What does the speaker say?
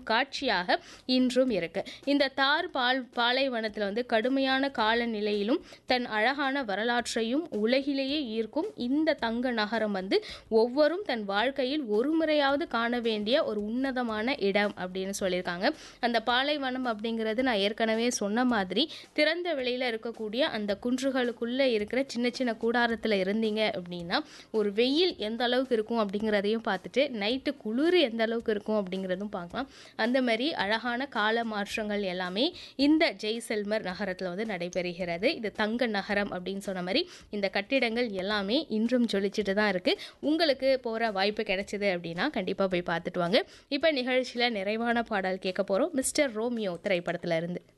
காட்சியாக இன்றும் இருக்கு இந்த தார் பால் பாலைவனத்தில் வந்து கடுமையான காலநிலையிலும் தன் அழகான வரலாற்றையும் உலகிலேயே ஈர்க்கும் இந்த தங்க நகரம் வந்து ஒவ்வொரும் தன் வாழ்க்கையில் ஒரு முறையாவது காண வேண்டிய ஒரு உன்னதமான இடம் அப்படின்னு சொல்லியிருக்காங்க அந்த பாலைவனம் அப்படிங்கிறது நான் ஏற்கனவே சொன்ன மாதிரி திறந்த வெளியில் இருக்கக்கூடிய அந்த குன்றுகளுக்குள்ளே இருக்கிற சின்ன சின்ன கூடாரத்தில் இருந்தீங்க அப்படின்னா ஒரு வெயில் எந்த அளவுக்கு இருக்கும் அப்படிங்கிறதையும் பார்த்துட்டு நைட்டு குளிர் எந்த அளவுக்கு இருக்கும் அப்படிங்கிறதும் பார்க்கலாம் அந்த மாதிரி அழகான கால மாற்றங்கள் எல்லாமே இந்த ஜெய்சல்மர் நகரத்தில் வந்து நடைபெறுகிறது இது தங்க நகரம் அப்படின்னு சொன்ன மாதிரி இந்த கட்டிடங்கள் எல்லாமே இன்றும் ஜொலிச்சுட்டு தான் இருக்குது உங்களுக்கு போகிற வாய்ப்பு கிடைச்சிது அப்படின்னா கண்டிப்பாக போய் பார்த்துட்டு வாங்க இப்போ நிகழ்ச்சியில் நிறைவான பாடல் கேட்க போகிறோம் மிஸ்டர் ரோமியோ திரைப்படத்தில் இருந்து